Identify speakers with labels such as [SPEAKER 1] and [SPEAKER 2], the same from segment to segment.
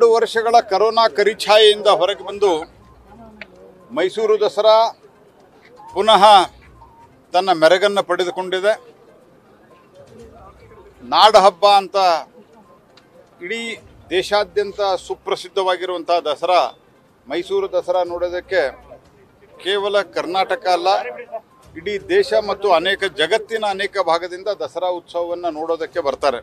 [SPEAKER 1] ವರ್ಷಗಳ ಕರೋನಾ ಕರಿಛಾಯೆಯಿಂದ ಹೊರಗೆ ಬಂದು ಮೈಸೂರು ದಸರಾ ಪುನಃ ತನ್ನ ಮೆರಗನ್ನು ಪಡೆದುಕೊಂಡಿದೆ ನಾಡ ಹಬ್ಬ ಅಂತ ಇಡೀ ದೇಶಾದ್ಯಂತ ಸುಪ್ರಸಿದ್ಧವಾಗಿರುವಂಥ ದಸರಾ ಮೈಸೂರು ದಸರಾ ನೋಡೋದಕ್ಕೆ ಕೇವಲ ಕರ್ನಾಟಕ ಅಲ್ಲ ಇಡೀ ದೇಶ ಮತ್ತು ಅನೇಕ ಜಗತ್ತಿನ ಅನೇಕ ಭಾಗದಿಂದ ದಸರಾ ಉತ್ಸವವನ್ನು ನೋಡೋದಕ್ಕೆ ಬರ್ತಾರೆ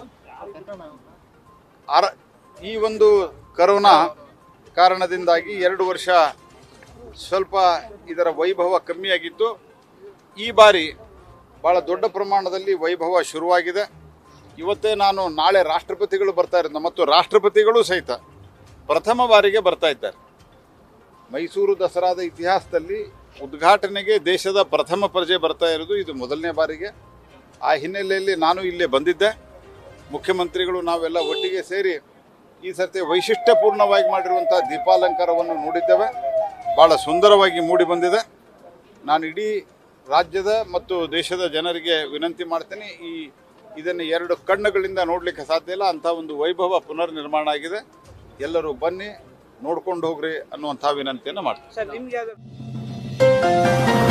[SPEAKER 1] ಅರ ಈ ಒಂದು ಕರೋನಾ ಕಾರಣದಿಂದಾಗಿ ಎರಡು ವರ್ಷ ಸ್ವಲ್ಪ ಇದರ ವೈಭವ ಕಮ್ಮಿಯಾಗಿತ್ತು ಈ ಬಾರಿ ಭಾಳ ದೊಡ್ಡ ಪ್ರಮಾಣದಲ್ಲಿ ವೈಭವ ಶುರುವಾಗಿದೆ ಇವತ್ತೇ ನಾನು ನಾಳೆ ರಾಷ್ಟ್ರಪತಿಗಳು ಬರ್ತಾ ಇರೋದು ಮತ್ತು ರಾಷ್ಟ್ರಪತಿಗಳು ಸಹಿತ ಪ್ರಥಮ ಬಾರಿಗೆ ಬರ್ತಾ ಇದ್ದಾರೆ ಮೈಸೂರು ದಸರಾದ ಇತಿಹಾಸದಲ್ಲಿ ಉದ್ಘಾಟನೆಗೆ ದೇಶದ ಪ್ರಥಮ ಪ್ರಜೆ ಬರ್ತಾ ಇರೋದು ಇದು ಮೊದಲನೇ ಬಾರಿಗೆ ಆ ಹಿನ್ನೆಲೆಯಲ್ಲಿ ನಾನು ಇಲ್ಲೇ ಬಂದಿದ್ದೆ ಮುಖ್ಯಮಂತ್ರಿಗಳು ನಾವೆಲ್ಲ ಒಟ್ಟಿಗೆ ಸೇರಿ ಈ ಸರ್ತಿ ವೈಶಿಷ್ಟ್ಯಪೂರ್ಣವಾಗಿ ಮಾಡಿರುವಂಥ ದೀಪಾಲಂಕಾರವನ್ನು ನೋಡಿದ್ದೇವೆ ಭಾಳ ಸುಂದರವಾಗಿ ಮೂಡಿ ಬಂದಿದೆ ನಾನು ಇಡೀ ರಾಜ್ಯದ ಮತ್ತು ದೇಶದ ಜನರಿಗೆ ವಿನಂತಿ ಮಾಡ್ತೇನೆ ಈ ಇದನ್ನು ಎರಡು ಕಣ್ಣುಗಳಿಂದ ನೋಡಲಿಕ್ಕೆ ಸಾಧ್ಯ ಇಲ್ಲ ಅಂಥ ಒಂದು ವೈಭವ ಪುನರ್ ನಿರ್ಮಾಣ ಆಗಿದೆ ಎಲ್ಲರೂ ಬನ್ನಿ ನೋಡ್ಕೊಂಡು ಹೋಗ್ರಿ ಅನ್ನುವಂಥ ವಿನಂತಿಯನ್ನು ಮಾಡ್ತೀನಿ
[SPEAKER 2] ಸರ್ ನಿಮ್ಗೆ ಯಾವ್ದು